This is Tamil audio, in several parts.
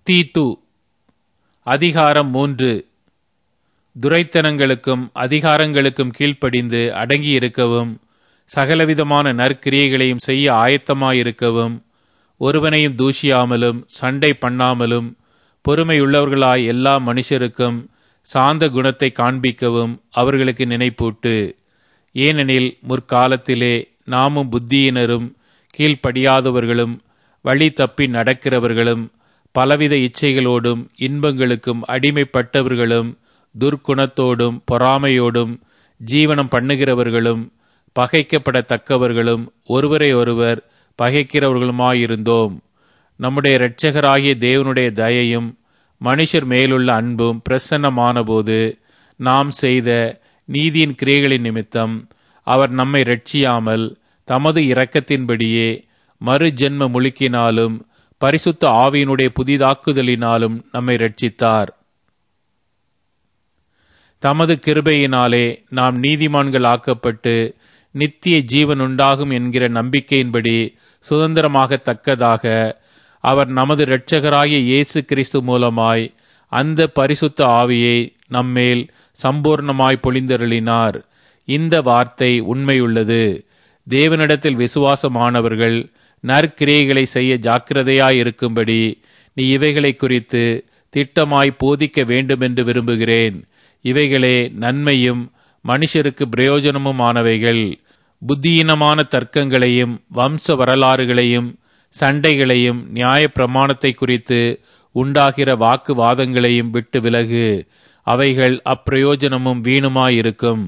தீத்து அதிகாரம் மூன்று துரைத்தனங்களுக்கும் அதிகாரங்களுக்கும் கீழ்ப்படிந்து அடங்கியிருக்கவும் சகலவிதமான நற்கிரியைகளையும் செய்ய ஆயத்தமாயிருக்கவும் ஒருவனையும் தூஷியாமலும் சண்டை பண்ணாமலும் பொறுமையுள்ளவர்களாய் எல்லா மனுஷருக்கும் சாந்த குணத்தை காண்பிக்கவும் அவர்களுக்கு நினைப்பூட்டு ஏனெனில் முற்காலத்திலே நாமும் புத்தியினரும் கீழ்ப்படியாதவர்களும் வழி தப்பி நடக்கிறவர்களும் பலவித இச்சைகளோடும் இன்பங்களுக்கும் அடிமைப்பட்டவர்களும் துர்க்குணத்தோடும் பொறாமையோடும் ஜீவனம் பண்ணுகிறவர்களும் பகைக்கப்படத்தக்கவர்களும் ஒருவரை ஒருவர் பகைக்கிறவர்களுமாயிருந்தோம் நம்முடைய இரட்சகராகிய தேவனுடைய தயையும் மனுஷர் மேலுள்ள அன்பும் பிரசன்னமானபோது நாம் செய்த நீதியின் கிரியைகளின் நிமித்தம் அவர் நம்மை ரட்சியாமல் தமது இரக்கத்தின்படியே மறு ஜென்ம முழுக்கினாலும் பரிசுத்த ஆவியினுடைய புதிதாக்குதலினாலும் நம்மை ரட்சித்தார் தமது கிருபையினாலே நாம் நீதிமான்கள் ஆக்கப்பட்டு நித்திய ஜீவன் உண்டாகும் என்கிற நம்பிக்கையின்படி சுதந்திரமாகத்தக்கதாக அவர் நமது இரட்சகராகிய இயேசு கிறிஸ்து மூலமாய் அந்த பரிசுத்த ஆவியை நம்மேல் சம்பூர்ணமாய் பொழிந்தருளினார் இந்த வார்த்தை உண்மையுள்ளது தேவனிடத்தில் விசுவாசமானவர்கள் நற்கிரியைகளை செய்ய ஜாக்கிரதையாயிருக்கும்படி நீ இவைகளை குறித்து திட்டமாய் போதிக்க வேண்டுமென்று விரும்புகிறேன் இவைகளே நன்மையும் மனுஷருக்கு பிரயோஜனமுமானவைகள் புத்தியீனமான தர்க்கங்களையும் வம்ச வரலாறுகளையும் சண்டைகளையும் நியாய பிரமாணத்தை குறித்து உண்டாகிற வாக்குவாதங்களையும் விட்டு விலகு அவைகள் அப்பிரயோஜனமும் வீணுமாயிருக்கும்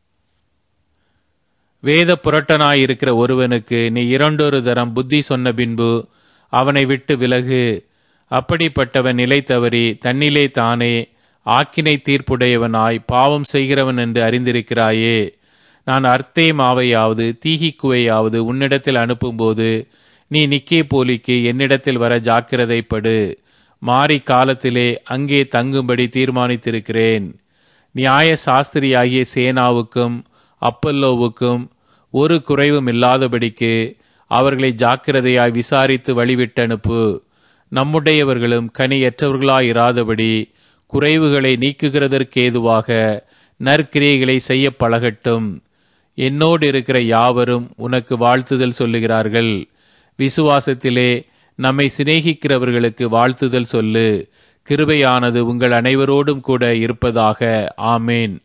வேத புரட்டனாயிருக்கிற ஒருவனுக்கு நீ இரண்டொரு தரம் புத்தி சொன்ன பின்பு அவனை விட்டு விலகு அப்படிப்பட்டவன் நிலை தவறி தன்னிலே தானே ஆக்கினை தீர்ப்புடையவனாய் பாவம் செய்கிறவன் என்று அறிந்திருக்கிறாயே நான் அர்த்தே மாவையாவது தீகிக்குவையாவது உன்னிடத்தில் அனுப்பும்போது நீ நிக்கே போலிக்கு என்னிடத்தில் வர ஜாக்கிரதைப்படு மாறி காலத்திலே அங்கே தங்கும்படி தீர்மானித்திருக்கிறேன் நியாய சாஸ்திரியாகிய சேனாவுக்கும் அப்பல்லோவுக்கும் ஒரு குறைவும் இல்லாதபடிக்கு அவர்களை ஜாக்கிரதையாய் விசாரித்து வழிவிட்டனுப்பு நம்முடையவர்களும் கனியற்றவர்களாயிராதபடி குறைவுகளை நீக்குகிறதற்கேதுவாக நற்கிரியைகளை செய்ய பழகட்டும் என்னோடு இருக்கிற யாவரும் உனக்கு வாழ்த்துதல் சொல்லுகிறார்கள் விசுவாசத்திலே நம்மை சிநேகிக்கிறவர்களுக்கு வாழ்த்துதல் சொல்லு கிருபையானது உங்கள் அனைவரோடும் கூட இருப்பதாக ஆமேன்